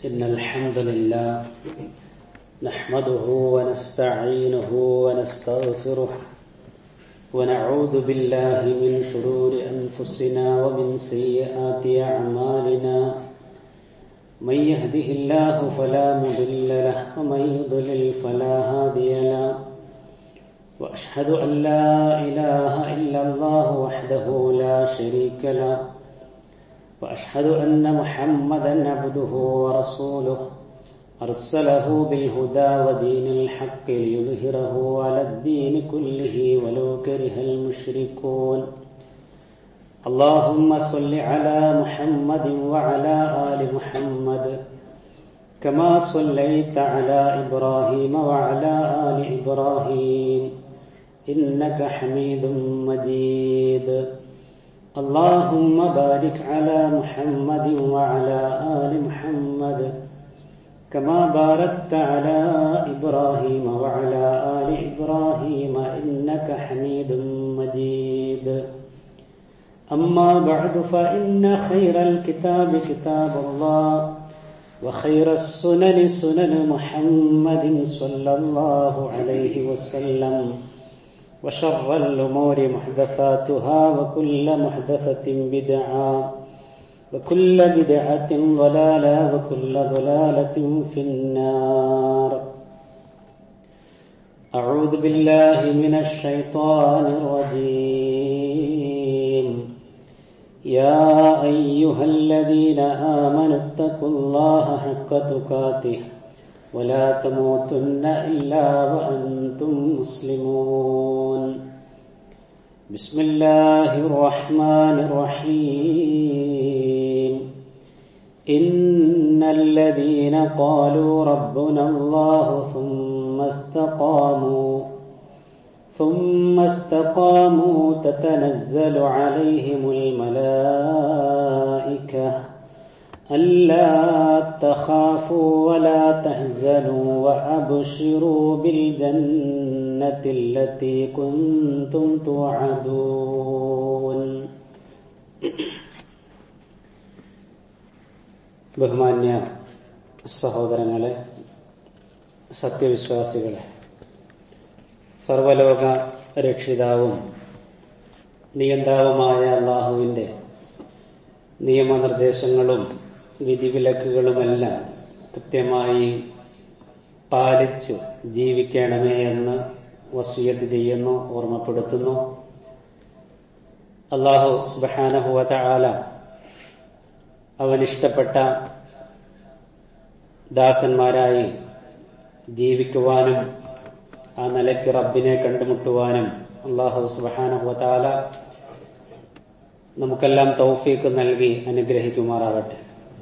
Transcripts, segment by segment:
إن الحمد لله نحمده ونستعينه ونستغفره ونعوذ بالله من شرور أنفسنا ومن سيئات أعمالنا من يهده الله فلا مضل له ومن يضلل فلا هادي له وأشهد أن لا إله إلا الله وحده لا شريك له وأشهد أن محمدا عبده ورسوله أرسله بالهدى ودين الحق ليظهره على الدين كله ولو كره المشركون اللهم صل على محمد وعلى آل محمد كما صليت على إبراهيم وعلى آل إبراهيم إنك حميد مجيد اللهم بارك على محمد وعلى آل محمد كما باركت على إبراهيم وعلى آل إبراهيم إنك حميد مجيد أما بعد فإن خير الكتاب كتاب الله وخير السنن سنن محمد صلى الله عليه وسلم وشر الأمور محدثاتها وكل محدثة بدعة وكل بدعة ضلالة وكل ضلالة في النار أعوذ بالله من الشيطان الرجيم يا أيها الذين آمنوا اتقوا الله حق تقاته ولا تموتن إلا وأنتم مسلمون بسم الله الرحمن الرحيم إن الذين قالوا ربنا الله ثم استقاموا ثم استقاموا تتنزل عليهم الملائكة ألا تخافوا ولا تحزنوا وأبشروا بالجنة التي كنتم توعدون ബഹുമാന്യ സഹോദരങ്ങളെ സത്യവിശ്വാസികളെ സർവലോക രക്ഷിതാവും നിയന്താവുമായ അള്ളാഹുവിന്റെ നിയമനിർദ്ദേശങ്ങളും വിധിവിലക്കുകളുമെല്ലാം കൃത്യമായി പാലിച്ചു ജീവിക്കണമേ എന്ന് വസൂയത്ത് ചെയ്യുന്നു ഓർമ്മപ്പെടുത്തുന്നു അള്ളാഹു സുബാനഹുവ ആല അവനിഷ്ടപ്പെട്ട ദാസന്മാരായി ജീവിക്കുവാനും ആ നിലയ്ക്ക് റബ്ബിനെ കണ്ടുമുട്ടുവാനും അള്ളാഹു സുബാനഹുവ നമുക്കെല്ലാം തൗഫീക്ക് നൽകി അനുഗ്രഹിക്കുമാറാകട്ടെ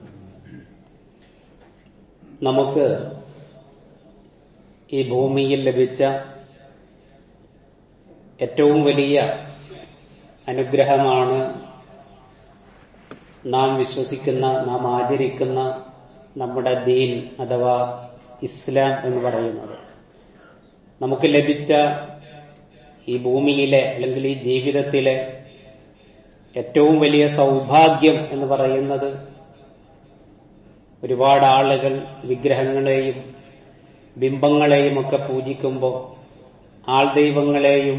നമുക്ക് ഈ ഭൂമിയിൽ ലഭിച്ച ഏറ്റവും വലിയ അനുഗ്രഹമാണ് നാം വിശ്വസിക്കുന്ന നാം ആചരിക്കുന്ന നമ്മുടെ ദീൻ അഥവാ ഇസ്ലാം എന്ന് പറയുന്നത് നമുക്ക് ലഭിച്ച ഈ ഭൂമിയിലെ അല്ലെങ്കിൽ ഈ ജീവിതത്തിലെ ഏറ്റവും വലിയ സൗഭാഗ്യം എന്ന് പറയുന്നത് ഒരുപാട് ആളുകൾ വിഗ്രഹങ്ങളെയും ബിംബങ്ങളെയും ഒക്കെ പൂജിക്കുമ്പോൾ ആൾദൈവങ്ങളെയും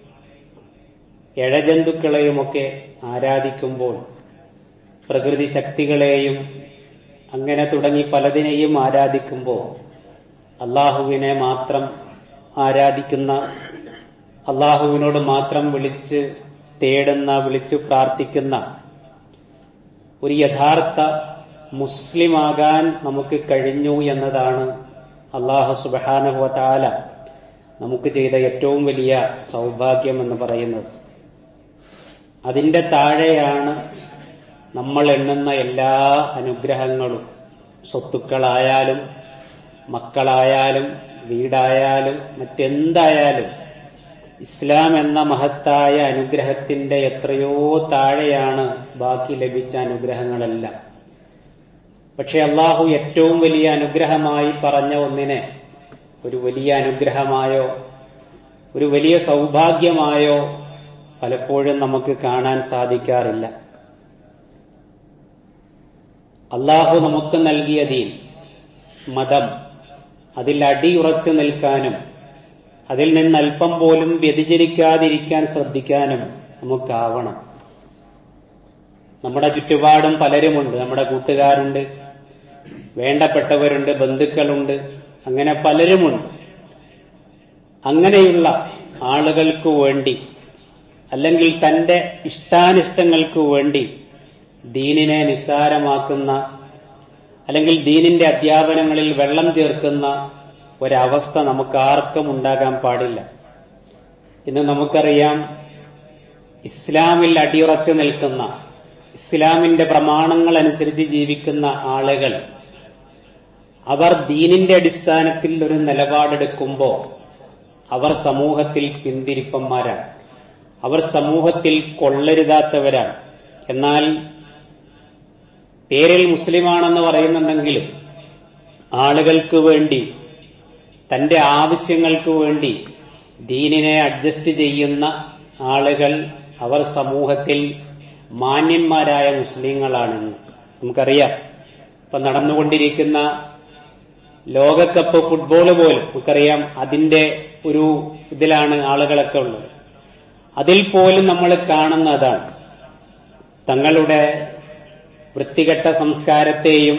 ഇഴജന്തുക്കളെയുമൊക്കെ ആരാധിക്കുമ്പോൾ പ്രകൃതി ശക്തികളെയും അങ്ങനെ തുടങ്ങി പലതിനെയും ആരാധിക്കുമ്പോൾ അള്ളാഹുവിനെ മാത്രം ആരാധിക്കുന്ന അള്ളാഹുവിനോട് മാത്രം വിളിച്ച് തേടുന്ന വിളിച്ചു പ്രാർത്ഥിക്കുന്ന ഒരു യഥാർത്ഥ മുസ്ലിമാകാൻ നമുക്ക് കഴിഞ്ഞു എന്നതാണ് അള്ളാഹു സുബാനഹുവ താല നമുക്ക് ചെയ്ത ഏറ്റവും വലിയ സൗഭാഗ്യം എന്ന് പറയുന്നത് അതിന്റെ താഴെയാണ് നമ്മൾ എണ്ണുന്ന എല്ലാ അനുഗ്രഹങ്ങളും സ്വത്തുക്കളായാലും മക്കളായാലും വീടായാലും മറ്റെന്തായാലും ഇസ്ലാം എന്ന മഹത്തായ അനുഗ്രഹത്തിന്റെ എത്രയോ താഴെയാണ് ബാക്കി ലഭിച്ച അനുഗ്രഹങ്ങളെല്ലാം പക്ഷെ അള്ളാഹു ഏറ്റവും വലിയ അനുഗ്രഹമായി പറഞ്ഞ ഒന്നിനെ ഒരു വലിയ അനുഗ്രഹമായോ ഒരു വലിയ സൗഭാഗ്യമായോ പലപ്പോഴും നമുക്ക് കാണാൻ സാധിക്കാറില്ല അള്ളാഹു നമുക്ക് നൽകിയ ദീൻ മതം അതിൽ അടിയുറച്ചു നിൽക്കാനും അതിൽ നിന്ന് അല്പം പോലും വ്യതിചരിക്കാതിരിക്കാൻ ശ്രദ്ധിക്കാനും നമുക്കാവണം നമ്മുടെ ചുറ്റുപാടും പലരുമുണ്ട് നമ്മുടെ കൂട്ടുകാരുണ്ട് വേണ്ടപ്പെട്ടവരുണ്ട് ബന്ധുക്കളുണ്ട് അങ്ങനെ പലരുമുണ്ട് അങ്ങനെയുള്ള ആളുകൾക്ക് വേണ്ടി അല്ലെങ്കിൽ തന്റെ ഇഷ്ടാനിഷ്ടങ്ങൾക്ക് വേണ്ടി ദീനിനെ നിസ്സാരമാക്കുന്ന അല്ലെങ്കിൽ ദീനിന്റെ അധ്യാപനങ്ങളിൽ വെള്ളം ചേർക്കുന്ന ഒരവസ്ഥ നമുക്ക് ആർക്കും ഉണ്ടാകാൻ പാടില്ല ഇന്ന് നമുക്കറിയാം ഇസ്ലാമിൽ അടിയുറച്ചു നിൽക്കുന്ന ഇസ്ലാമിന്റെ പ്രമാണങ്ങൾ അനുസരിച്ച് ജീവിക്കുന്ന ആളുകൾ അവർ ദീനിന്റെ അടിസ്ഥാനത്തിൽ ഒരു നിലപാടെടുക്കുമ്പോൾ അവർ സമൂഹത്തിൽ പിന്തിരിപ്പന്മാരാണ് അവർ സമൂഹത്തിൽ കൊള്ളരുതാത്തവരാണ് എന്നാൽ പേരിൽ മുസ്ലിമാണെന്ന് പറയുന്നുണ്ടെങ്കിലും ആളുകൾക്ക് വേണ്ടി തന്റെ ആവശ്യങ്ങൾക്ക് വേണ്ടി ദീനിനെ അഡ്ജസ്റ്റ് ചെയ്യുന്ന ആളുകൾ അവർ സമൂഹത്തിൽ മാന്യന്മാരായ മുസ്ലിങ്ങളാണെന്ന് നമുക്കറിയാം ഇപ്പൊ നടന്നുകൊണ്ടിരിക്കുന്ന ലോകകപ്പ് ഫുട്ബോൾ പോലും നമുക്കറിയാം അതിന്റെ ഒരു ഇതിലാണ് ആളുകളൊക്കെ ഉള്ളത് അതിൽ പോലും നമ്മൾ കാണുന്നതാണ് തങ്ങളുടെ വൃത്തികെട്ട സംസ്കാരത്തെയും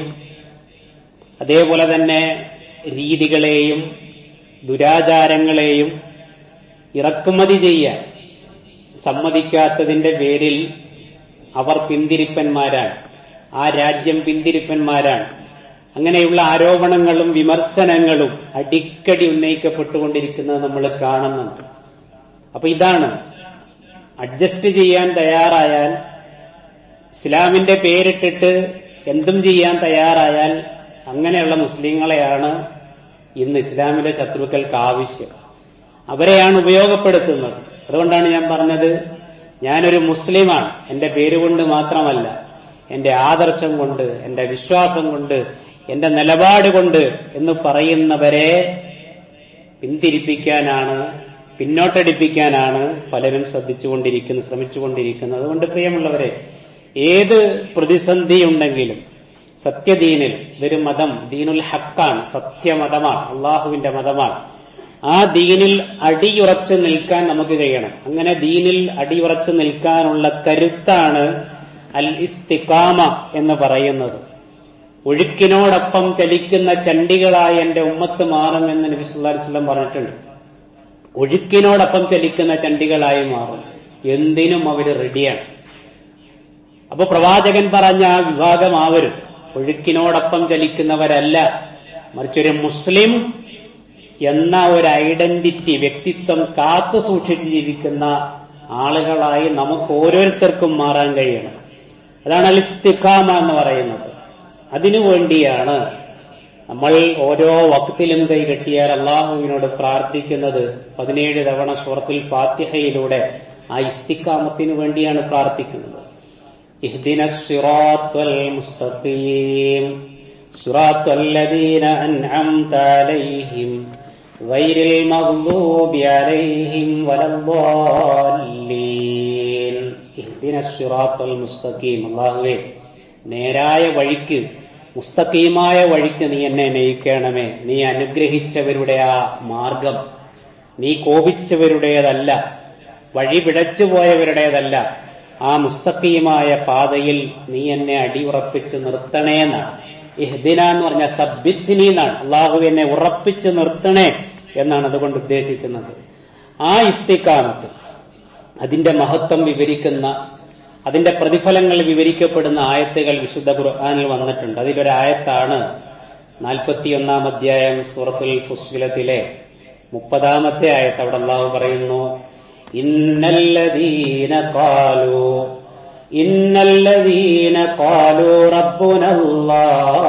അതേപോലെ തന്നെ രീതികളെയും ദുരാചാരങ്ങളെയും ഇറക്കുമതി ചെയ്യാൻ സമ്മതിക്കാത്തതിന്റെ പേരിൽ അവർ പിന്തിരിപ്പന്മാരാണ് ആ രാജ്യം പിന്തിരിപ്പന്മാരാണ് അങ്ങനെയുള്ള ആരോപണങ്ങളും വിമർശനങ്ങളും അടിക്കടി ഉന്നയിക്കപ്പെട്ടുകൊണ്ടിരിക്കുന്നത് നമ്മൾ കാണുന്നുണ്ട് അപ്പൊ ഇതാണ് അഡ്ജസ്റ്റ് ചെയ്യാൻ തയ്യാറായാൽ ഇസ്ലാമിന്റെ പേരിട്ടിട്ട് എന്തും ചെയ്യാൻ തയ്യാറായാൽ അങ്ങനെയുള്ള മുസ്ലിങ്ങളെയാണ് ഇന്ന് ഇസ്ലാമിലെ ശത്രുക്കൾക്ക് ആവശ്യം അവരെയാണ് ഉപയോഗപ്പെടുത്തുന്നത് അതുകൊണ്ടാണ് ഞാൻ പറഞ്ഞത് ഞാനൊരു മുസ്ലിമാണ് എന്റെ പേരുകൊണ്ട് മാത്രമല്ല എന്റെ ആദർശം കൊണ്ട് എന്റെ വിശ്വാസം കൊണ്ട് എന്റെ നിലപാട് കൊണ്ട് എന്ന് പറയുന്നവരെ പിന്തിരിപ്പിക്കാനാണ് പിന്നോട്ടടിപ്പിക്കാനാണ് പലരും ശ്രദ്ധിച്ചുകൊണ്ടിരിക്കുന്നത് ശ്രമിച്ചുകൊണ്ടിരിക്കുന്നത് അതുകൊണ്ട് പ്രിയമുള്ളവരെ ഏത് പ്രതിസന്ധി ഉണ്ടെങ്കിലും സത്യദീനിൽ ഇതൊരു മതം ദീനുൽ ഹക്കാണ് സത്യമതമാണ് അള്ളാഹുവിന്റെ മതമാണ് ആ ദീനിൽ അടിയുറച്ചു നിൽക്കാൻ നമുക്ക് കഴിയണം അങ്ങനെ ദീനിൽ അടിയുറച്ചു നിൽക്കാനുള്ള കരുത്താണ് അൽ ഇസ്തിക്കാമ എന്ന് പറയുന്നത് ഒഴുക്കിനോടൊപ്പം ചലിക്കുന്ന ചണ്ടികളായി എന്റെ ഉമ്മത്ത് മാറുമെന്ന് നബി സല്ലല്ലാഹു അലൈഹി വസല്ലം പറഞ്ഞിട്ടുണ്ട് ഒഴുക്കിനോടൊപ്പം ചലിക്കുന്ന ചണ്ടികളായി മാറും എന്തിനും അവര് റെഡിയാണ് അപ്പൊ പ്രവാചകൻ പറഞ്ഞ ആ വിഭാഗം ആവരും ഒഴുക്കിനോടൊപ്പം ചലിക്കുന്നവരല്ല മറിച്ചൊരു മുസ്ലിം എന്ന ഒരു ഐഡന്റിറ്റി വ്യക്തിത്വം കാത്തു സൂക്ഷിച്ച് ജീവിക്കുന്ന ആളുകളായി നമുക്ക് ഓരോരുത്തർക്കും മാറാൻ കഴിയണം അതാണ് അലിസ്തിഖാമ എന്ന് പറയുന്നത് അതിനു വേണ്ടിയാണ് നമ്മൾ ഓരോ വക്തിലും കൈ കെട്ടിയാൽ അള്ളാഹുവിനോട് പ്രാർത്ഥിക്കുന്നത് പതിനേഴ് തവണ സൂറത്തുൽ ഫാത്തിഹയിലൂടെ ആ ഇസ്തിക്കാമത്തിന് വേണ്ടിയാണ് പ്രാർത്ഥിക്കുന്നത് اهدنا الصراط المستقيم صراط الذين أنعمت عليهم غير المغضوب عليهم ولا الضالين اهدنا الصراط المستقيم അള്ളാഹുവേ നേരായ വഴിക്ക് മുസ്തഖീമായ വഴിക്ക് നീ എന്നെ നയിക്കണമേ നീ അനുഗ്രഹിച്ചവരുടെ ആ മാർഗം നീ കോപിച്ചവരുടേതല്ല വഴി പിഴച്ചു പോയവരുടേതല്ല ആ മുസ്തഖീമായ പാതയിൽ നീ എന്നെ അടിയുറപ്പിച്ച് നിർത്തണേ എന്നാണ് ഇഹ്ദിന എന്ന് പറഞ്ഞ സബ്ബിത്തിനി എന്നാണ് അള്ളാഹു എന്നെ ഉറപ്പിച്ച് നിർത്തണേ എന്നാണ് അതുകൊണ്ട് ഉദ്ദേശിക്കുന്നത് ആ ഇസ്തിക്കാമത്ത് അതിന്റെ മഹത്വം വിവരിക്കുന്ന അതിന്റെ പ്രതിഫലങ്ങൾ വിവരിക്കപ്പെടുന്ന ആയത്തുകൾ വിശുദ്ധ ഖുർആാനിൽ വന്നിട്ടുണ്ട് അതിലൊരായത്താണ് നാൽപ്പത്തിയൊന്നാം അധ്യായം സൂറത്തുൽ ഫുസ്വിലത്തിലെ മുപ്പതാമത്തെ ആയത്ത് അവിടെ അള്ളാഹു പറയുന്നു ഇന്നല്ലദീന കാലു ഇന്നല്ലദീന കാലു റബ്ബുനല്ലാ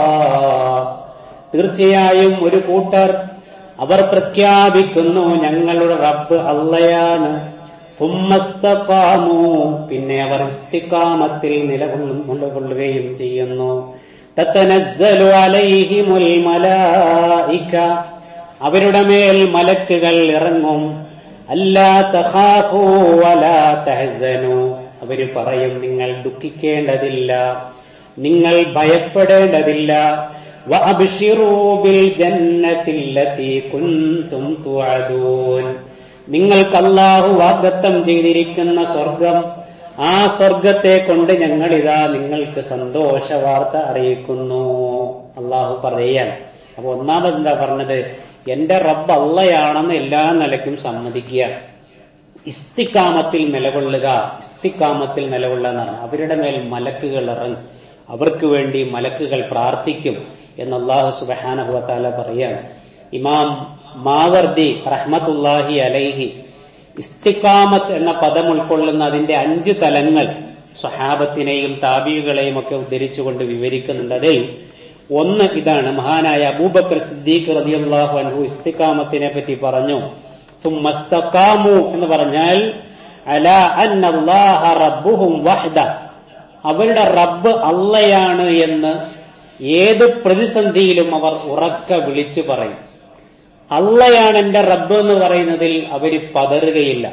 തീർച്ചയായും ഒരു കൂട്ടർ അവർ പ്രഖ്യാപിക്കുന്നു ഞങ്ങളുടെ റബ്ബ് അള്ളയാണ് സുമ്മസ്തക്കാമു പിന്നെ അവർ ഇസ്തിക്കാമത്തിൽ നിലകൊള്ളുകയും ചെയ്യുന്നു തത്തനസ്സലു അലൈഹിമുൽ മലായിക അവരുടെ മേൽ മലക്കുകൾ ഇറങ്ങും അല്ലാ തഖാഫു വലാ തഹ്സനു അവര് പറയും നിങ്ങൾ ദുഃഖിക്കേണ്ടതില്ല നിങ്ങൾ ഭയപ്പെടേണ്ടതില്ല وأبشروا بالجنة التي كنتم توعدون നിങ്ങൾക്ക് അള്ളാഹു വാഗ്ദത്തം ചെയ്തിരിക്കുന്ന സ്വർഗം ആ സ്വർഗത്തെ കൊണ്ട് ഞങ്ങളിതാ നിങ്ങൾക്ക് സന്തോഷ വാർത്ത അറിയിക്കുന്നു അള്ളാഹു പറയാൻ അപ്പൊ ഒന്നാമത് എന്താ പറഞ്ഞത് എന്റെ റബ്ബ് അള്ളയാണെന്ന് എല്ലാ നിലയ്ക്കും സമ്മതിക്കുക ഇസ്തിക്കാമത്തിൽ നിലകൊള്ളുക ഇസ്തിക്കാമത്തിൽ നിലകൊള്ളുക എന്നാണ് അവരുടെ മേൽ മലക്കുകൾ ഇറങ്ങും അവർക്ക് വേണ്ടി മലക്കുകൾ പ്രാർത്ഥിക്കും എന്ന് അള്ളാഹു സുബഹാനഹുവത്താല പറയാണ് ഇമാം മാവർദി റഹ്മത്തുല്ലാഹി അലൈഹി ഇസ്തിക്കാമത്ത് എന്ന പദം ഉൾക്കൊള്ളുന്ന അതിന്റെ അഞ്ച് തലങ്ങൾ സ്വഹാബത്തിനെയും താബിയുകളെയും ഒക്കെ ഉദ്ധരിച്ചുകൊണ്ട് വിവരിക്കുന്നുണ്ട് അതിൽ ഒന്ന് ഇതാണ് മഹാനായ അബൂബക്കർ സിദ്ദീഖ് റളിയല്ലാഹു അൻഹു ഇസ്തിക്കാമത്തിനെ പറ്റി പറഞ്ഞു സുമ്മസ്തഖാമു എന്ന് പറഞ്ഞാൽ അല അന്നല്ലാഹ റബ്ബുഹും വഹ്ദ അവരുടെ റബ്ബ് അള്ളയാണ് എന്ന് ഏത് പ്രതിസന്ധിയിലും അവർ ഉറക്ക വിളിച്ചു പറയും അള്ളയാണ് എന്റെ റബ്ബ് എന്ന് പറയുന്നതിൽ അവര് പതറുകയില്ല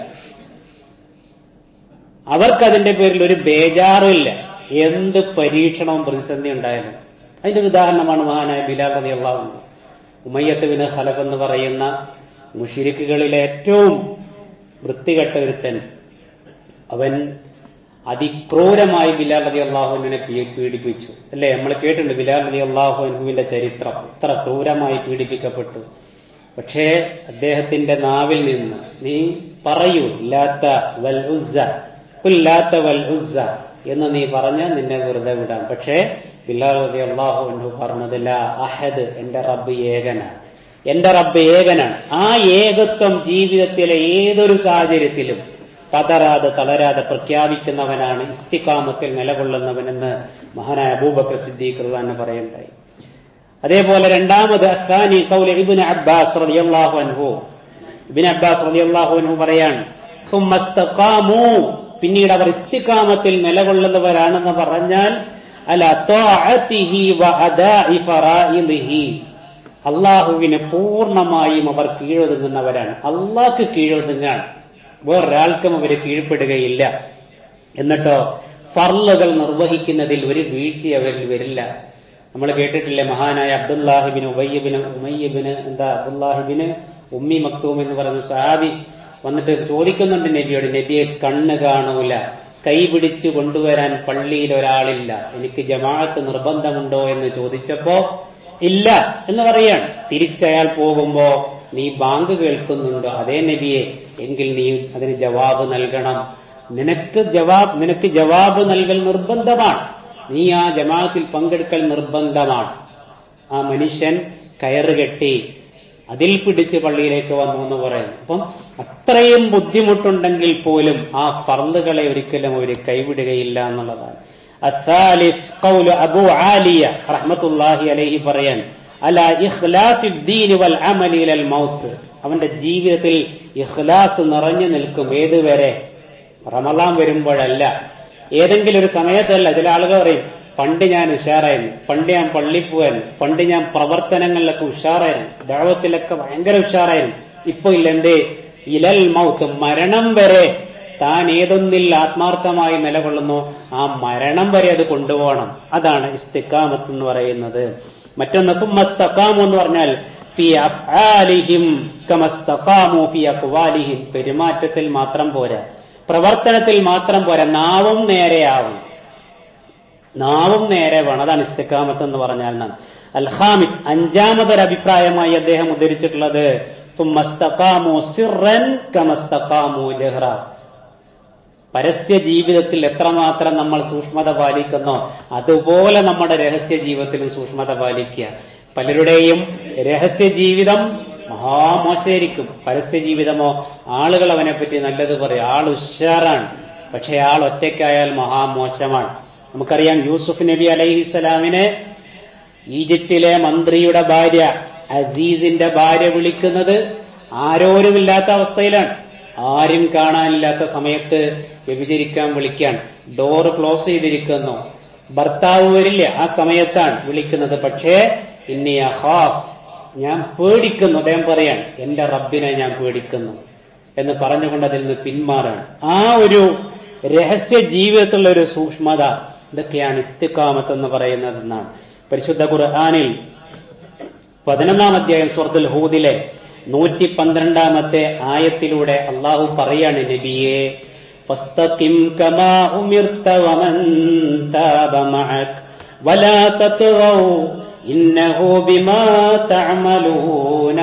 അവർക്കതിന്റെ പേരിൽ ഒരു ബേജാറുമില്ല എന്ത് പരീക്ഷണവും പ്രതിസന്ധി ഉണ്ടായാലും അതിന്റെ ഉദാഹരണമാണ് മഹാനായ ബിലാൽ റതി അള്ളാഹു ഉമയ്യത്ത് ബിൻ ഖലഫ് എന്ന് പറയുന്ന മുഷിരിക്കുകളിലെ ഏറ്റവും വൃത്തികെട്ട ഒരുത്തൻ അവൻ അതിക്രൂരമായി ബിലാൽ റതി അള്ളാഹുവിനെ പീഡിപ്പിച്ചു അല്ലെ നമ്മൾ കേട്ടിട്ടുണ്ട് ബിലാൽ റതി അള്ളാഹുവിന്റെ ചരിത്രം ഇത്ര ക്രൂരമായി പീഡിപ്പിക്കപ്പെട്ടു പക്ഷേ അദ്ദേഹത്തിന്റെ നാവിൽ നിന്ന് നീ പറയൂ ലാത്ത വൽ ഉസ്സ ലാത്ത വൽ ഉസ്സ എന്ന് നീ പറഞ്ഞ നിന്നെ വെറുതെ വിടാം പക്ഷേ ബിലാൽ റതി അള്ളാഹു എന്ന് പറഞ്ഞത് ലാ അഹദ് എന്റെ റബ്ബ് ഏകനാണ് എന്റെ റബ്ബ് ഏകനാണ് ആ ഏകത്വം ജീവിതത്തിലെ ഏതൊരു സാഹചര്യത്തിലും പതറാതെ തളരാതെ പ്രഖ്യാപിക്കുന്നവനാണ് ഇസ്തിക്കാമത്തിൽ നിലകൊള്ളുന്നവനെന്ന് മഹാനായ അബൂബക്കർ സിദ്ദീഖ് തന്നെ പറയണ്ടായി അതേപോലെ രണ്ടാമത് അസാനി കൗല ഇബിന് അബ്ബാസ് റളിയല്ലാഹു അൻഹു ഇബിൻ അബ്ബാസ് റളിയല്ലാഹു അൻഹു പറയാണ് സുമ്മസ്തഖാമു പിന്നീട് അവർ ഇസ്തിക്കാമത്തിൽ നിലകൊള്ളുന്നവരാണെന്ന് പറഞ്ഞാൽ അല ത്വാഅതിഹി വ അദാഇ ഫറായിദിഹി അള്ളാഹുവിന് പൂർണ്ണമായും അവർ കീഴൊതുങ്ങുന്നവരാണ് അള്ളാഹ്ക്ക് കീഴൊതുങ്ങാണ് വേറൊരാൾക്കും അവര് കീഴ്പ്പെടുകയില്ല എന്നിട്ടോ ഫർലുകൾ നിർവഹിക്കുന്നതിൽ ഒരു വീഴ്ച അവരിൽ വരില്ല നമ്മൾ കേട്ടിട്ടില്ലേ മഹാനായ അബ്ദുല്ലാഹിബിന് ഉബയ്യബിന് ഉമയ്യബിന് എന്താ അബ്ദുല്ലാഹിബിന് ഉമ്മി മക്തൂം എന്ന് പറയുന്ന സാബി വന്നിട്ട് ചോദിക്കുന്നുണ്ട് നബിയോട് നബിയെ കണ്ണ് കാണൂല കൈ പിടിച്ചു കൊണ്ടുവരാൻ പള്ളിയിൽ ഒരാളില്ല എനിക്ക് ജമാഅത്ത് നിർബന്ധമുണ്ടോ എന്ന് ചോദിച്ചപ്പോ ഇല്ല എന്ന് പറയാണ് തിരിച്ചയാൾ പോകുമ്പോ നീ ബാങ്ക് കേൾക്കുന്നുണ്ടോ അതേ നബിയെ എങ്കിൽ നീ അതിന് ജവാബ് നൽകണം നിനക്ക് ജവാബ് നിനക്ക് ജവാബ് നൽകൽ നിർബന്ധമാണ് നീ ആ ജമാഅത്തിൽ പങ്കെടുക്കൽ നിർബന്ധമാണ് ആ മനുഷ്യൻ കയറുകെട്ടി അതിൽ പിടിച്ച് പള്ളിയിലേക്ക് വന്നു എന്ന് പറയുന്നു അപ്പം അത്രയും ബുദ്ധിമുട്ടുണ്ടെങ്കിൽ പോലും ആ ഫർദുകളെ ഒരിക്കലും അവർ കൈവിടുകയില്ല എന്നുള്ളതാണ് അസാലിഫ് ഖൗലു അബു ആലിയ റഹ്മത്തുള്ളാഹി അലൈഹി പറയാൻ അല ഇഖ്ലാസി ദീൻ വൽ അമലി ഇലൽ മൗത്ത് അവന്റെ ജീവിതത്തിൽ ഇഖ്ലാസ് നിറഞ്ഞു നിൽക്കും ഏതുവരെ റമലാൻ വരുമ്പോഴല്ല ഏതെങ്കിലും ഒരു സമയത്തല്ല ചില ആളുകൾ പറയും പണ്ട് ഞാൻ ഉഷാറായിരുന്നു പണ്ട് ഞാൻ പള്ളി പോവായിരുന്നു പണ്ട് ഞാൻ പ്രവർത്തനങ്ങളിലൊക്കെ ഉഷാറായിരുന്നു ദാവത്തിലൊക്കെ ഭയങ്കര ഉഷാറായിരുന്നു ഇപ്പൊ ഇല്ല എന്തേ ഇലൽ മൗത്ത് മരണം വരെ താൻ ഏതൊന്നിൽ ആത്മാർത്ഥമായി നിലകൊള്ളുന്നു ആ മരണം വരെ അത് കൊണ്ടുപോകണം അതാണ് ഇസ്തിക്കാമത്ത് എന്ന് പറയുന്നത് മറ്റൊന്ന് സുമ്മസ്തക്കാമു എന്ന് പറഞ്ഞാൽ ഫി അഫ്ആലിഹിം കമസ്തഖാമു ഫി അഖ്വാലിഹിം പെരുമാറ്റത്തിൽ മാത്രം പോരാ പ്രവർത്തനത്തിൽ മാത്രം പോരാ നാവും നേരെയാവും നാവും നേരെ വേണം അതാണ് ഇസ്തിക്കാമത്ത് എന്ന് പറഞ്ഞാൽ നാം അൽഹാമിസ് അഞ്ചാമതൊരു അഭിപ്രായമായി അദ്ദേഹം ഉദ്ധരിച്ചിട്ടുള്ളത് സുമ്മസ്തഖാമു സിറൻ കമസ്തഖാമു ജഹ്റ പരസ്യ ജീവിതത്തിൽ എത്രമാത്രം നമ്മൾ സൂക്ഷ്മത പാലിക്കുന്നോ അതുപോലെ നമ്മുടെ രഹസ്യ ജീവിതത്തിലും സൂക്ഷ്മത പാലിക്കുക പലരുടെയും രഹസ്യ ജീവിതം മഹാമോശമായിരിക്കും പരസ്യ ജീവിതമോ ആളുകൾ അവനെ പറ്റി നല്ലത് പറയും ആൾ ഉഷാറാണ് പക്ഷെ ആൾ ഒറ്റയ്ക്കായാൽ മഹാമോശമാണ് നമുക്കറിയാം യൂസുഫ് നബി അലൈഹിസ്സലാമിനെ ഈജിപ്തിലെ മന്ത്രിയുടെ ഭാര്യ അസീസിന്റെ ഭാര്യ വിളിക്കുന്നത് ആരോരുമില്ലാത്ത അവസ്ഥയിലാണ് ആരും കാണാനില്ലാത്ത സമയത്ത് വ്യഭിചരിക്കാൻ വിളിക്കാൻ ഡോറ് ക്ലോസ് ചെയ്തിരിക്കുന്നു ഭർത്താവ് വരില്ല ആ സമയത്താണ് വിളിക്കുന്നത് പക്ഷേ ഇനി അഹാഫ് ഞാൻ പേടിക്കുന്നു അദ്ദേഹം പറയാൻ എന്റെ റബ്ബിനെ ഞാൻ പേടിക്കുന്നു എന്ന് പറഞ്ഞുകൊണ്ട് അതിൽ നിന്ന് പിന്മാറാണ് ആ ഒരു രഹസ്യ ജീവിതത്തിലുള്ള ഒരു സൂക്ഷ്മത ഇതൊക്കെയാണ് ഇസ്തിക്കാമത്ത് എന്ന് പറയുന്നത് എന്നാണ് പരിശുദ്ധ ഖുർആാനിൽ പതിനൊന്നാം അധ്യായം സുഹൃത്തുൽ ഹൂദിലെ നൂറ്റി പന്ത്രണ്ടാമത്തെ ആയത്തിലൂടെ അള്ളാഹു പറയാണ് നബിയെ فاستقم كما أمرت ومن تاب معك ولا تطغوا إنه بما تعملون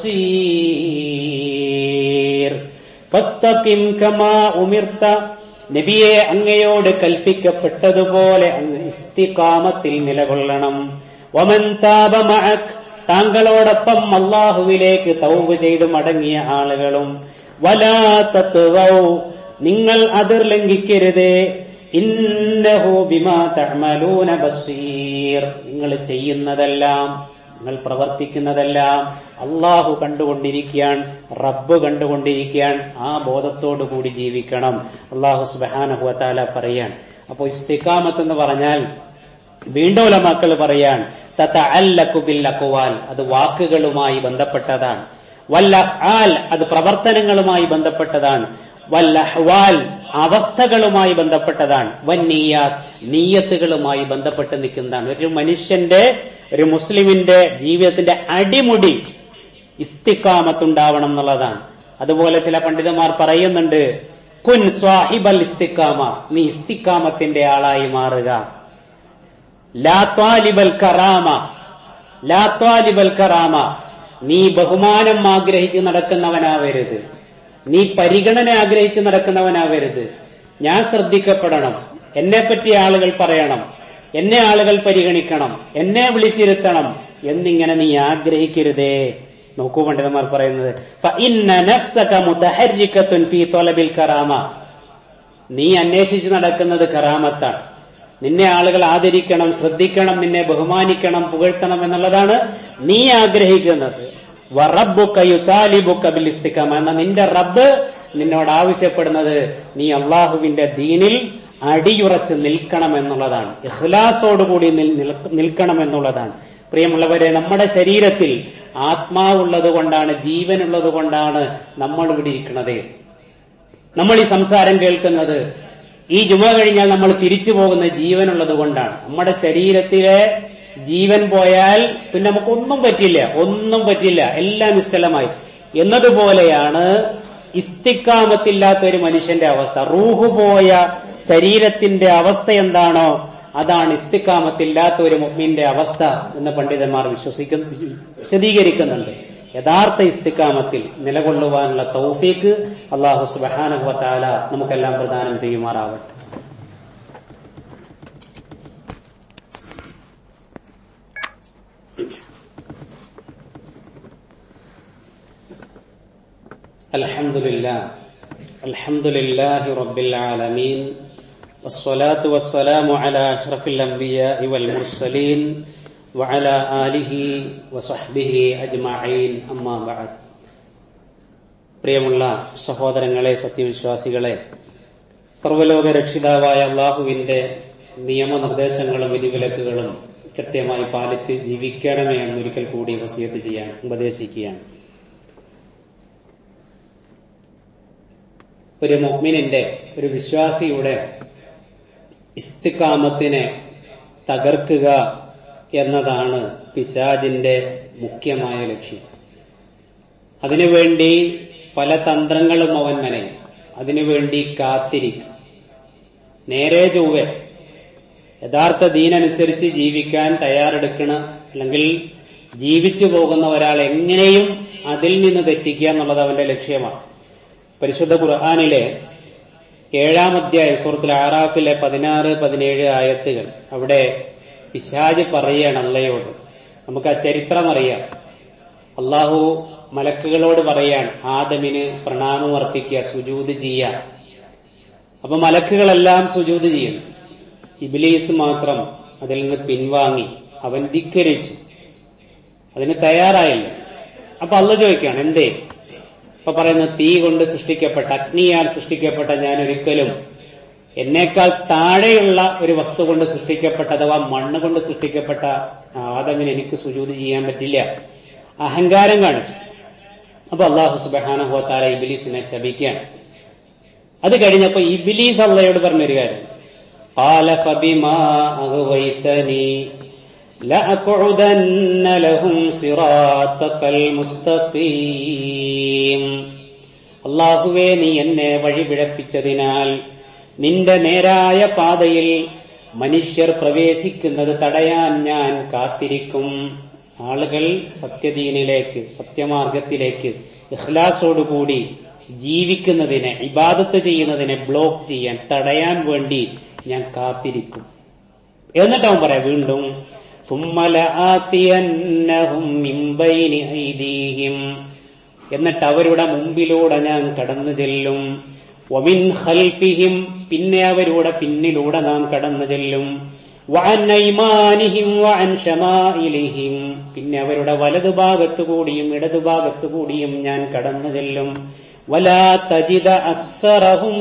بصير فاستقم كما أمرت നബിയെ അങ്ങയോട് കൽപ്പിക്കപ്പെട്ടതുപോലെ അങ്ങ് ഇസ്തികാമത്തിൽ നിലകൊള്ളണം വമൻ താപ മഅക് താങ്കളോടൊപ്പം അള്ളാഹുവിലേക്ക് തൗബ് ചെയ്ത് മടങ്ങിയ ആളുകളും വലാ തത്വൗ നിങ്ങൾ അതിർ ലംഘിക്കരുത് ഇന്നഹു ബിമാ തഅമലൂന ബസീർ നിങ്ങൾ ചെയ്യുന്നതെല്ലാം നിങ്ങൾ പ്രവർത്തിക്കുന്നതെല്ലാം അള്ളാഹു കണ്ടുകൊണ്ടിരിക്കാൻ റബ്ബ് കണ്ടുകൊണ്ടിരിക്കാൻ ആ ബോധത്തോടു കൂടി ജീവിക്കണം അള്ളാഹു സുബാനഹുവത്താല പറയാൻ അപ്പോ ഇസ്തിക്കാമത്ത് എന്ന് പറഞ്ഞാൽ വീണ്ടും ഉലമാക്കൾ പറയാൻ തത്ത അല്ലക്കുബിൽ അക്കുവാൽ അത് വാക്കുകളുമായി ബന്ധപ്പെട്ടതാണ് വല്ല ആൽ അത് പ്രവർത്തനങ്ങളുമായി ബന്ധപ്പെട്ടതാണ് വല്ലഹ്വാൽ അവസ്ഥകളുമായി ബന്ധപ്പെട്ടതാണ് വന്നീയാത്ത് നീയത്തുകളുമായി ബന്ധപ്പെട്ട് നിൽക്കുന്നതാണ് ഒരു മനുഷ്യന്റെ ഒരു മുസ്ലിമിന്റെ ജീവിതത്തിന്റെ അടിമുടി ഇസ്തിക്കാമത്തുണ്ടാവണം എന്നുള്ളതാണ് അതുപോലെ ചില പണ്ഡിതന്മാർ പറയുന്നുണ്ട് കുൻ സ്വാഹിബൽ ഇസ്തിക്കാമ നീ ഇസ്തിക്കാമത്തിന്റെ ആളായി മാറുക ലാ ത്വാലിബൽ കറാമ ലാ ത്വാലിബൽ കറാമ നീ ബഹുമാനം ആഗ്രഹിച്ച് നടക്കുന്നവനാവരുത് നീ പരിഗണന ആഗ്രഹിച്ച് നടക്കുന്നവനാവരുത് ഞാൻ ശ്രദ്ധിക്കപ്പെടണം എന്നെ പറ്റി ആളുകൾ പറയണം എന്നെ ആളുകൾ പരിഗണിക്കണം എന്നെ വിളിച്ചിരുത്തണം എന്നിങ്ങനെ നീ ആഗ്രഹിക്കരുതേ നോക്കൂ പണ്ഡിതന്മാർ പറയുന്നത് ഫഇന്ന നഫ്സക മുതഹർരികത്തുൻ ഫീ ത്വലബിൽ കറാമ നീ അന്വേഷിച്ച് നടക്കുന്നത് കറാമത്താണ് നിന്നെ ആളുകൾ ആദരിക്കണം ശ്രദ്ധിക്കണം നിന്നെ ബഹുമാനിക്കണം പുകഴ്ത്തണം എന്നുള്ളതാണ് നീ ആഗ്രഹിക്കുന്നത് ബിലിസ്തിക്കാമ എന്ന നിന്റെ റബ്ബ് നിന്നോട് ആവശ്യപ്പെടുന്നത് നീ അള്ളാഹുവിന്റെ ദീനിൽ അടിയുറച്ച് നിൽക്കണം എന്നുള്ളതാണ് ഇഖ്ലാസോടുകൂടി നിൽക്കണം എന്നുള്ളതാണ് പ്രിയമുള്ളവരെ നമ്മുടെ ശരീരത്തിൽ ആത്മാവുള്ളത് കൊണ്ടാണ് ജീവനുള്ളത് കൊണ്ടാണ് നമ്മൾ ഇവിടെ ഇരിക്കുന്നത് നമ്മൾ ഈ സംസാരം കേൾക്കുന്നത് ഈ ജുമ കഴിഞ്ഞാൽ നമ്മൾ തിരിച്ചു പോകുന്ന ജീവനുള്ളത് കൊണ്ടാണ് നമ്മുടെ ശരീരത്തിലെ ജീവൻ പോയാൽ പിന്നെ നമുക്ക് ഒന്നും പറ്റില്ല ഒന്നും പറ്റില്ല എല്ലാം നിശ്ചലമായി എന്നതുപോലെയാണ് ഇസ്തിക്കാമത്തില്ലാത്ത ഒരു മനുഷ്യന്റെ അവസ്ഥ റൂഹ് പോയ ശരീരത്തിന്റെ അവസ്ഥ എന്താണോ അതാണ് ഇസ്തിക്കാമത്തില്ലാത്ത ഒരു മുഹ്മിന്റെ അവസ്ഥ എന്ന് പണ്ഡിതന്മാർ വിശ്വസിക്കുന്നു വിശദീകരിക്കുന്നുണ്ട് യഥാർത്ഥ ഇസ്തിക്കാമത്തിൽ നിലകൊള്ളുവാനുള്ള തൗഫീക്ക് അള്ളാഹു സുബാനുഭവത്താല നമുക്കെല്ലാം പ്രദാനം ചെയ്യുമാറാവട്ടെ الحمد لله الحمد لله رب العالمين والصلاة والسلام على أشرف الأنبياء والمرسلين وعلى آله وصحبه أجمعين أما بعد പ്രിയമുള്ള സഹോദരങ്ങളെ സത്യവിശ്വാസികളെ സർവലോക രക്ഷിതാവായ അള്ളാഹുവിന്റെ നിയമനിർദ്ദേശങ്ങളും വിധിവിലക്കുകളും കൃത്യമായി പാലിച്ച് ജീവിക്കണമേ എന്നൊരിക്കൽ കൂടി വസിയത്ത് ചെയ്യാൻ ഉപദേശിക്കുകയാണ് ഒരു മുഹ്മിനിന്റെ ഒരു വിശ്വാസിയുടെ ഇസ്തിക്കാമത്തിനെ തകർക്കുക എന്നതാണ് പിശാജിന്റെ മുഖ്യമായ ലക്ഷ്യം അതിനുവേണ്ടി പല തന്ത്രങ്ങളും അവൻ മെനയും അതിനുവേണ്ടി കാത്തിരിക്കും നേരെ ചൊവ്വെ യഥാർത്ഥ ദീനനുസരിച്ച് ജീവിക്കാൻ തയ്യാറെടുക്കണ അല്ലെങ്കിൽ ജീവിച്ചു പോകുന്ന ഒരാൾ എങ്ങനെയും അതിൽ നിന്ന് തെറ്റിക്കുക എന്നുള്ളത് അവന്റെ ലക്ഷ്യമാണ് പരിശുദ്ധ ഖുർആാനിലെ ഏഴാം അധ്യായം സുഹൃത്തിൽ ആറാഫിലെ പതിനാറ് പതിനേഴ് ആയത്തുകൾ അവിടെ പിശാജ് പറയാണ് അള്ളയോട് നമുക്ക് ആ ചരിത്രം അറിയാം അള്ളാഹു മലക്കുകളോട് പറയാൻ ആദമിന് പ്രണാമം അർപ്പിക്കുക സുജൂത് ചെയ്യാൻ അപ്പൊ മലക്കുകളെല്ലാം സുജൂത് ചെയ്യും ഇബിലീസ് മാത്രം അതിൽ നിന്ന് പിൻവാങ്ങി അവൻ ധിക്കരിച്ചു അതിന് തയ്യാറായില്ല അപ്പൊ അള്ള ചോദിക്കാണ് എന്തേ ഇപ്പൊ പറയുന്ന തീ കൊണ്ട് സൃഷ്ടിക്കപ്പെട്ട അഗ്നിയാൽ സൃഷ്ടിക്കപ്പെട്ട ഞാൻ ഒരിക്കലും എന്നേക്കാൾ താഴെയുള്ള ഒരു വസ്തു കൊണ്ട് സൃഷ്ടിക്കപ്പെട്ട അഥവാ മണ്ണ് കൊണ്ട് സൃഷ്ടിക്കപ്പെട്ട ആദമിന് എനിക്ക് സുജൂതി ചെയ്യാൻ പറ്റില്ല അഹങ്കാരം കാണിച്ചു അപ്പൊ അള്ളാഹു സുബാനഹോത്താല ഇബിലീസിനെ ശപിക്കാൻ അത് കഴിഞ്ഞപ്പോ ഇബിലീസ് അള്ളയോട് പറഞ്ഞൊരു കാര്യം قال فبما أغويتني لأقعدن لهم صراطك المستقيم അള്ളാഹുവേ നീ എന്നെ വഴിപിഴപ്പിച്ചതിനാൽ നിന്റെ നേരായ പാതയിൽ മനുഷ്യർ പ്രവേശിക്കുന്നത് തടയാൻ ഞാൻ കാത്തിരിക്കും ആളുകൾ സത്യദീനിലേക്ക് സത്യമാർഗത്തിലേക്ക് ഇഖ്ലാസോടുകൂടി ജീവിക്കുന്നതിനെ ഇബാദത്ത് ചെയ്യുന്നതിനെ ബ്ലോക്ക് ചെയ്യാൻ തടയാൻ വേണ്ടി ഞാൻ കാത്തിരിക്കും എന്നിട്ട് അവൻ പറയാം വീണ്ടും എന്നിട്ട് അവരുടെ മുമ്പിലൂടെ ഞാൻ കടന്നു ചെല്ലും ഒമിൻ ഖൽഫിഹിം പിന്നെ അവരുടെ പിന്നിലൂടെ നാം കടന്നു ചെല്ലും പിന്നെ അവരുടെ വലതുഭാഗത്തു കൂടിയും ഇടതുഭാഗത്തു കൂടിയും ഞാൻ കടന്നു ചെല്ലും വലാ തജിദ അക്സറഹും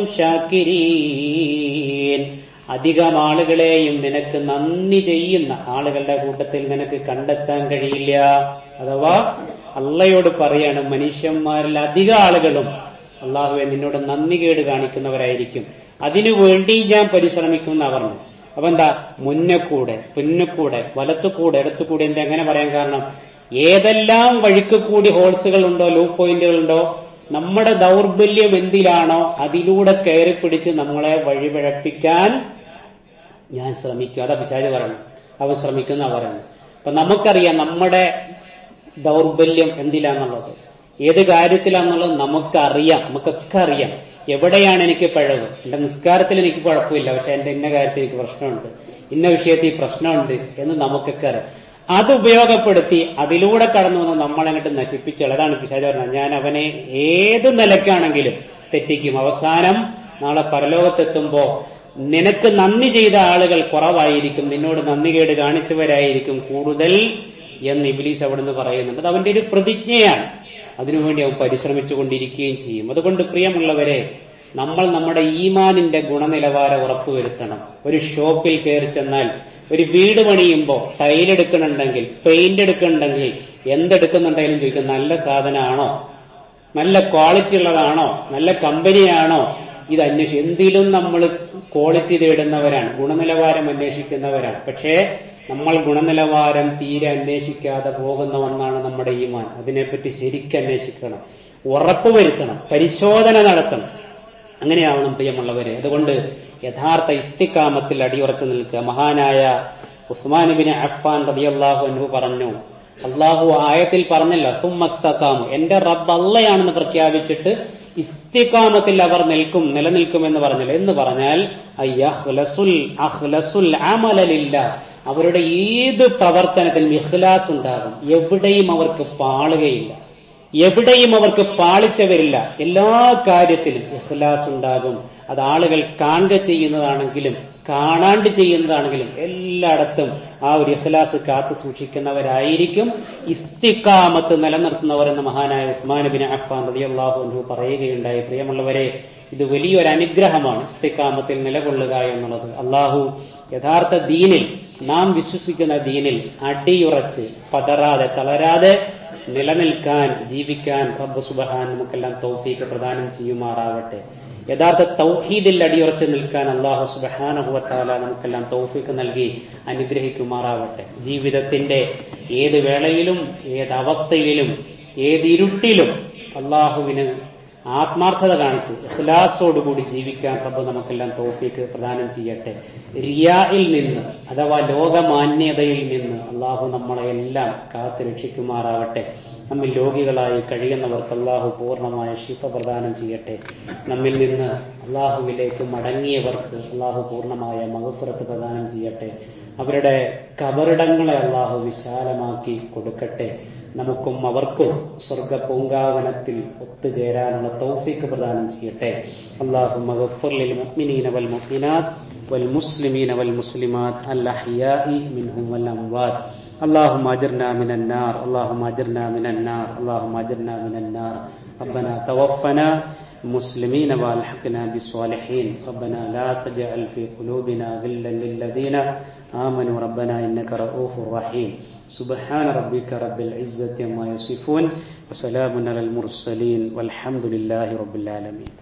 ഷാക്കിരീൻ അധികം ആളുകളെയും നിനക്ക് നന്ദി ചെയ്യുന്ന ആളുകളുടെ കൂട്ടത്തിൽ നിനക്ക് കണ്ടെത്താൻ കഴിയില്ല അഥവാ അള്ളയോട് പറയാണ് മനുഷ്യന്മാരിൽ അധിക ആളുകളും അള്ളാഹുവെ നിന്നോട് നന്ദി കേട് കാണിക്കുന്നവരായിരിക്കും അതിനുവേണ്ടി ഞാൻ പരിശ്രമിക്കുന്ന പറഞ്ഞു അപ്പൊ എന്താ മുന്നക്കൂടെ പിന്നക്കൂടെ വലത്തുകൂടെ ഇടത്തുകൂടെ എന്താ എങ്ങനെ പറയാൻ കാരണം ഏതെല്ലാം വഴിക്ക് കൂടി ഹോൾസുകൾ ഉണ്ടോ ലൂ പോയിന്റുകൾ ഉണ്ടോ നമ്മുടെ ദൗർബല്യം എന്തിലാണോ അതിലൂടെ കയറി പിടിച്ച് നമ്മളെ വഴിപിഴപ്പിക്കാൻ ഞാൻ ശ്രമിക്കും അതാ പിശാജ് പറയുന്നത് അവൻ ശ്രമിക്കുന്ന പറയുന്നത് അപ്പൊ നമുക്കറിയാം നമ്മുടെ ദൗർബല്യം എന്തിലാന്നുള്ളത് ഏത് കാര്യത്തിലാന്നുള്ളത് നമുക്കറിയാം നമുക്കൊക്കെ അറിയാം എവിടെയാണ് എനിക്ക് പിഴവ് എന്റെ നിസ്കാരത്തിൽ എനിക്ക് കുഴപ്പമില്ല പക്ഷെ എന്റെ ഇന്ന കാര്യത്തിൽ എനിക്ക് പ്രശ്നമുണ്ട് ഇന്ന വിഷയത്തിൽ പ്രശ്നമുണ്ട് എന്ന് നമുക്കൊക്കെ അറിയാം അത് ഉപയോഗപ്പെടുത്തി അതിലൂടെ കടന്നു വന്ന് നമ്മളങ്ങോട്ട് നശിപ്പിച്ചു അതാണ് പിശാച് പറഞ്ഞത് ഞാൻ അവനെ ഏത് നിലയ്ക്കാണെങ്കിലും തെറ്റിക്കും അവസാനം നാളെ പരലോകത്തെത്തുമ്പോ നിനക്ക് നന്ദി ചെയ്ത ആളുകൾ കുറവായിരിക്കും നിന്നോട് നന്ദി കേട് കാണിച്ചവരായിരിക്കും കൂടുതൽ എന്ന് ഇബിലീസ് അവിടുന്ന് പറയുന്നുണ്ട് അത് അവന്റെ ഒരു പ്രതിജ്ഞയാണ് അതിനുവേണ്ടി അവൻ പരിശ്രമിച്ചു കൊണ്ടിരിക്കുകയും ചെയ്യും അതുകൊണ്ട് പ്രിയമുള്ളവരെ നമ്മൾ നമ്മുടെ ഈമാനിന്റെ ഗുണനിലവാരം ഉറപ്പുവരുത്തണം ഒരു ഷോപ്പിൽ കയറി ചെന്നാൽ ഒരു വീട് പണിയുമ്പോ ടൈലെടുക്കണുണ്ടെങ്കിൽ പെയിന്റ് എടുക്കണുണ്ടെങ്കിൽ എന്തെടുക്കുന്നുണ്ടെങ്കിലും ചോദിക്കും നല്ല സാധനമാണോ നല്ല ക്വാളിറ്റി ഉള്ളതാണോ നല്ല കമ്പനിയാണോ ഇത് അന്വേഷിക്കും എന്തിലും നമ്മൾ ക്വാളിറ്റി തേടുന്നവരാണ് ഗുണനിലവാരം അന്വേഷിക്കുന്നവരാണ് പക്ഷേ നമ്മൾ ഗുണനിലവാരം തീരെ അന്വേഷിക്കാതെ പോകുന്ന ഒന്നാണ് നമ്മുടെ ഈമാൻ അതിനെപ്പറ്റി ശരിക്കും അന്വേഷിക്കണം ഉറപ്പുവരുത്തണം പരിശോധന നടത്തണം അങ്ങനെയാവണം പ്രിയമുള്ളവര് അതുകൊണ്ട് യഥാർത്ഥ ഇസ്തിക്കാമത്തിൽ അടിയുറച്ചു നിൽക്കുക മഹാനായ ഉസ്മാനുബിന് അഫ്ഫാൻ റബിയല്ലാഹു അൻഹു പറഞ്ഞു അള്ളാഹു ആയത്തിൽ പറഞ്ഞല്ലോ സുമസ്തക്കാമു എന്റെ റബ്ബ് അള്ളയാണെന്ന് പ്രഖ്യാപിച്ചിട്ട് ഇസ്തിക്കാമത്തിൽ അവർ നിൽക്കും നിലനിൽക്കും എന്ന് പറഞ്ഞല്ലോ എന്ന് പറഞ്ഞാൽ അമലലില്ല അവരുടെ ഏത് പ്രവർത്തനത്തിലും ഇഖ്ലാസ് ഉണ്ടാകും എവിടെയും അവർക്ക് പാളുകയില്ല എവിടെയും അവർക്ക് പാളിച്ച വരില്ല എല്ലാ കാര്യത്തിലും ഇഖ്ലാസ് ഉണ്ടാകും അത് ആളുകൾ കാണുക ചെയ്യുന്നതാണെങ്കിലും കാണാണ്ട് ചെയ്യുന്നതാണെങ്കിലും എല്ലായിടത്തും ആ ഒരു ഇഖ്ലാസ് കാത്തു സൂക്ഷിക്കുന്നവരായിരിക്കും ഇസ്തിക്കാമത്ത് നിലനിർത്തുന്നവർ എന്ന് മഹാനായ ഉസ്മാൻ ബിൻ അഫ്ഫാൻ റളിയല്ലാഹു അൻഹു പറയുകയുണ്ടായി പ്രിയമുള്ളവരെ ഇത് വലിയൊരു അനുഗ്രഹമാണ് ഇസ്തിക്കാമത്തിൽ നിലകൊള്ളുക എന്നുള്ളത് അള്ളാഹു യഥാർത്ഥ ദീനിൽ നാം വിശ്വസിക്കുന്ന ദീനിൽ അടിയുറച്ച് പതറാതെ തളരാതെ നിലനിൽക്കാൻ ജീവിക്കാൻ റബ്ബ് സുബഹാൻ നമുക്കെല്ലാം തൗഫീക്ക് പ്രദാനം ചെയ്യുമാറാവട്ടെ യഥാർത്ഥ തൗഹീദിൽ അടിയുറച്ച് നിൽക്കാൻ അള്ളാഹു സുബഹാനഹുവത്താല നമുക്കെല്ലാം തൗഫീക്ക് നൽകി അനുഗ്രഹിക്കുമാറാവട്ടെ ജീവിതത്തിന്റെ ഏത് വേളയിലും ഏത് അവസ്ഥയിലും ഏത് ഇരുട്ടിലും അള്ളാഹുവിന് ആത്മാർത്ഥത കാണിച്ച് ഇഖ്ലാസോടുകൂടി ജീവിക്കാൻ റബ്ബ് നമുക്കെല്ലാം തോഫിക്ക് പ്രദാനം ചെയ്യട്ടെ റിയായിൽ നിന്ന് അഥവാ ലോകമാന്യതയിൽ നിന്ന് അള്ളാഹു നമ്മളെ എല്ലാം കാത്തു രക്ഷിക്കുമാറാവട്ടെ നമ്മിൽ രോഗികളായി കഴിയുന്നവർക്ക് അള്ളാഹു പൂർണ്ണമായ ശിഫ പ്രദാനം ചെയ്യട്ടെ നമ്മിൽ നിന്ന് അള്ളാഹുവിലേക്ക് മടങ്ങിയവർക്ക് അള്ളാഹു പൂർണ്ണമായ മഹഫുറത്ത് പ്രദാനം ചെയ്യട്ടെ അവരുടെ കബറിടങ്ങളെ അള്ളാഹു വിശാലമാക്കി കൊടുക്കട്ടെ നമുക്കും അവർക്കും സ്വർഗ പൂങ്കാവനത്തിൽ ഒത്തുചേരാനുള്ള തൗഫീക്ക് പ്രദാനം ചെയ്യട്ടെ അള്ളാഹു മഗഫുർലിൽ മുഅ്മിനീന വൽ മുഅ്മിനാത്ത് വൽ മുസ്ലിമീന വൽ മുസ്ലിമാത്ത് അൽ അഹ്യാഇ മിൻഹും വൽ അംവാത്ത് اللهم اجرنا من النار اللهم اجرنا من النار اللهم اجرنا من النار ربنا توفنا مسلمين والحقنا بالصالحين ربنا لا تجعل في قلوبنا غلا للذين آمنوا ربنا إنك رؤوف رحيم سبحان ربك رب العزة ما يصفون وسلام على المرسلين والحمد لله رب العالمين